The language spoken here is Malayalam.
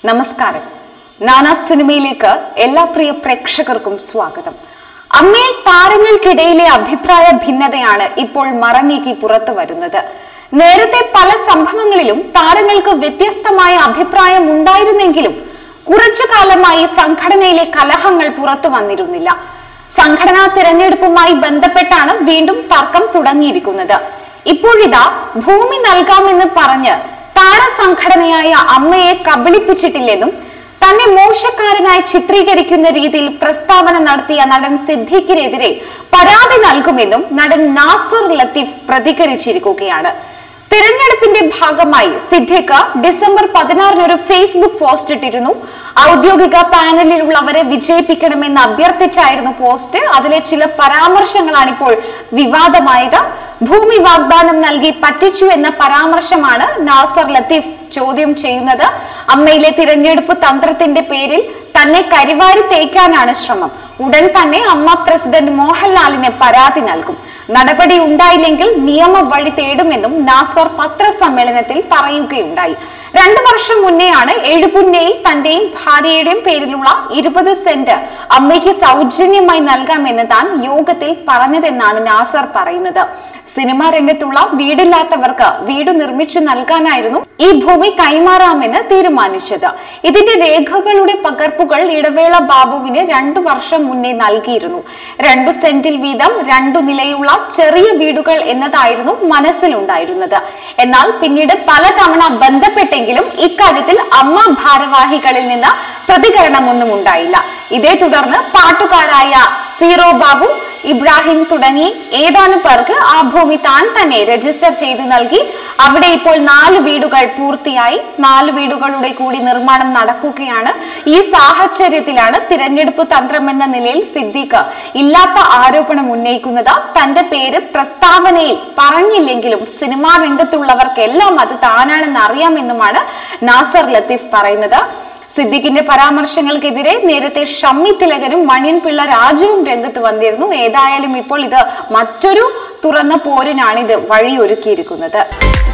നമസ്കാരം നാനാ സിനിമയിലേക്ക് എല്ലാ പ്രിയ പ്രേക്ഷകർക്കും സ്വാഗതം അമ്മയിൽ താരങ്ങൾക്കിടയിലെ അഭിപ്രായ ഭിന്നതയാണ് ഇപ്പോൾ മറനീക്കി പുറത്തു വരുന്നത് നേരത്തെ പല സംഭവങ്ങളിലും താരങ്ങൾക്ക് വ്യത്യസ്തമായ അഭിപ്രായം ഉണ്ടായിരുന്നെങ്കിലും കുറച്ചു കാലമായി സംഘടനയിലെ കലഹങ്ങൾ പുറത്തു വന്നിരുന്നില്ല സംഘടനാ തിരഞ്ഞെടുപ്പുമായി ബന്ധപ്പെട്ടാണ് വീണ്ടും തർക്കം തുടങ്ങിയിരിക്കുന്നത് ഇപ്പോഴിതാ ഭൂമി നൽകാമെന്ന് പറഞ്ഞ് താരസംഘടനയായ അമ്മയെ കബളിപ്പിച്ചിട്ടില്ലെന്നും തന്നെ മോശക്കാരനായി ചിത്രീകരിക്കുന്ന രീതിയിൽ പ്രസ്താവന നടത്തിയ നടൻ സിദ്ദീഖിനെതിരെ പരാതി നൽകുമെന്നും നടൻ നാസർ ലത്തീഫ് പ്രതികരിച്ചിരിക്കുകയാണ് തിരഞ്ഞെടുപ്പിന്റെ ഭാഗമായി സിദ്ദിഖ് ഡിസംബർ പതിനാറിന് ഒരു ഫേസ്ബുക്ക് പോസ്റ്റ് ഇട്ടിരുന്നു ഔദ്യോഗിക പാനലിലുള്ളവരെ വിജയിപ്പിക്കണമെന്ന് അഭ്യർത്ഥിച്ചായിരുന്നു പോസ്റ്റ് അതിലെ ചില പരാമർശങ്ങളാണ് ഇപ്പോൾ വിവാദമായത് ഭൂമി വാഗ്ദാനം നൽകി പറ്റിച്ചു എന്ന പരാമർശമാണ് നാസർ ലത്തീഫ് ചോദ്യം ചെയ്യുന്നത് അമ്മയിലെ തിരഞ്ഞെടുപ്പ് തന്ത്രത്തിന്റെ പേരിൽ തന്നെ കരിവാരി തേക്കാനാണ് ശ്രമം ഉടൻ തന്നെ അമ്മ പ്രസിഡന്റ് മോഹൻലാലിന് പരാതി നൽകും നടപടി ഉണ്ടായില്ലെങ്കിൽ നിയമ വഴി തേടുമെന്നും നാസർ പത്രസമ്മേളനത്തിൽ പറയുകയുണ്ടായി രണ്ടു വർഷം മുന്നെയാണ് എഴുപുന്നയിൽ തന്റെയും ഭാര്യയുടെയും പേരിലുള്ള ഇരുപത് സെന്റ് അമ്മയ്ക്ക് സൗജന്യമായി നൽകാമെന്ന് താൻ യോഗത്തിൽ പറഞ്ഞതെന്നാണ് നാസർ പറയുന്നത് സിനിമാ രംഗത്തുള്ള വീടില്ലാത്തവർക്ക് വീട് നിർമ്മിച്ചു നൽകാനായിരുന്നു ഈ ഭൂമി കൈമാറാമെന്ന് തീരുമാനിച്ചത് ഇതിന്റെ രേഖകളുടെ പകർപ്പുകൾ ഇടവേള ബാബുവിന് രണ്ടു വർഷം മുന്നേ നൽകിയിരുന്നു രണ്ടു സെന്റിൽ വീതം രണ്ടു നിലയുള്ള ചെറിയ വീടുകൾ എന്നതായിരുന്നു മനസ്സിലുണ്ടായിരുന്നത് എന്നാൽ പിന്നീട് പലതവണ ബന്ധപ്പെട്ടെങ്കിലും ഇക്കാര്യത്തിൽ അമ്മ ഭാരവാഹികളിൽ നിന്ന് പ്രതികരണമൊന്നും ഉണ്ടായില്ല ഇതേ തുടർന്ന് പാട്ടുകാരായ സീറോ ബാബു ഇബ്രാഹിം തുടങ്ങി ഏതാനും പേർക്ക് ആ ഭൂമി താൻ തന്നെ രജിസ്റ്റർ ചെയ്തു നൽകി അവിടെ ഇപ്പോൾ നാല് വീടുകൾ പൂർത്തിയായി നാല് വീടുകളുടെ കൂടി നിർമ്മാണം നടക്കുകയാണ് ഈ സാഹചര്യത്തിലാണ് തിരഞ്ഞെടുപ്പ് തന്ത്രമെന്ന നിലയിൽ സിദ്ദീഖ് ഇല്ലാത്ത ആരോപണം ഉന്നയിക്കുന്നത് തന്റെ പേര് പ്രസ്താവനയിൽ പറഞ്ഞില്ലെങ്കിലും സിനിമാ രംഗത്തുള്ളവർക്കെല്ലാം അത് താനാണെന്ന് അറിയാമെന്നുമാണ് നാസർ ലത്തീഫ് പറയുന്നത് സിദ്ദിഖിന്റെ പരാമർശങ്ങൾക്കെതിരെ നേരത്തെ ഷമ്മി തിലകനും മണിയൻ പിള്ള രാജുവും രംഗത്ത് വന്നിരുന്നു ഏതായാലും ഇപ്പോൾ ഇത് മറ്റൊരു തുറന്ന പോരിനാണ് ഇത് വഴിയൊരുക്കിയിരിക്കുന്നത്